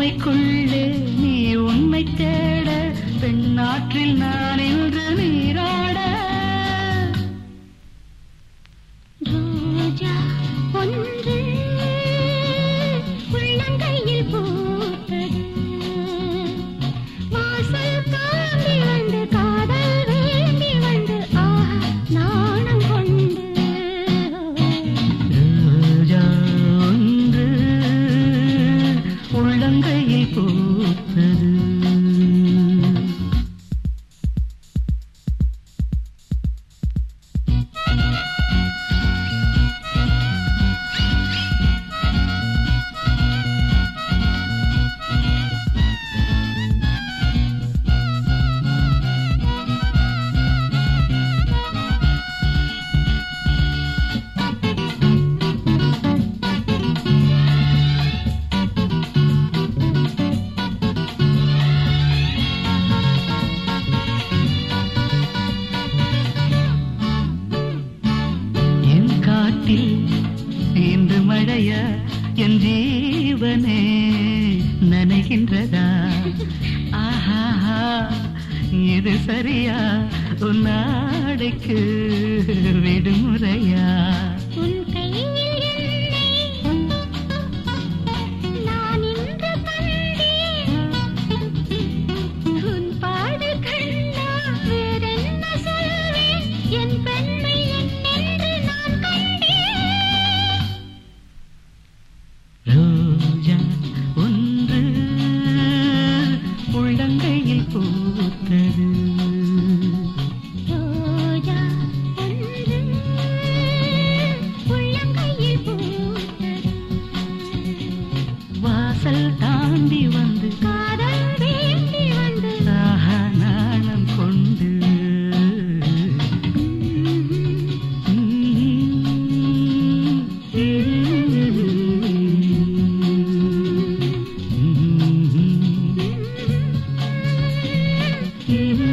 பெண்மைக்குள்ளே நீ உண்மை தேட பெண்ணாற்றில் நான் இன்று நீராட ரோஜா ஒன்று உள்ளங்கையில் பூத்தது வாசல் தாண்டி வந்து காதல் வேண்டி வந்து ஆஹா நாணம் கொண்டு ரோஜா ஒன்று உள்ளங்கையில் பூத்தது என் காட்டில் இன்று மழைய என் ஜீவனே நனைகின்றதா ஆஹா இது சரியா உன் நாடைக்கு விடுமுறையா உன் கையில் என்னை நான் இன்று கண்டேன் உன் பாடல் கண்டா வேறென்ன சொல்வேன் என் பெண்மை என்னென்று நான் கண்டேன் ரோஜா ஒன்று உள்ளங்கையில் பூத்தது ரோஜா ஒன்று உள்ளங்கையில் பூத்தது வாசல் தாண்டி வந்து காதல் வேண்டி வந்து ஆஹா நாணம் கொண்டு Mm-hmm.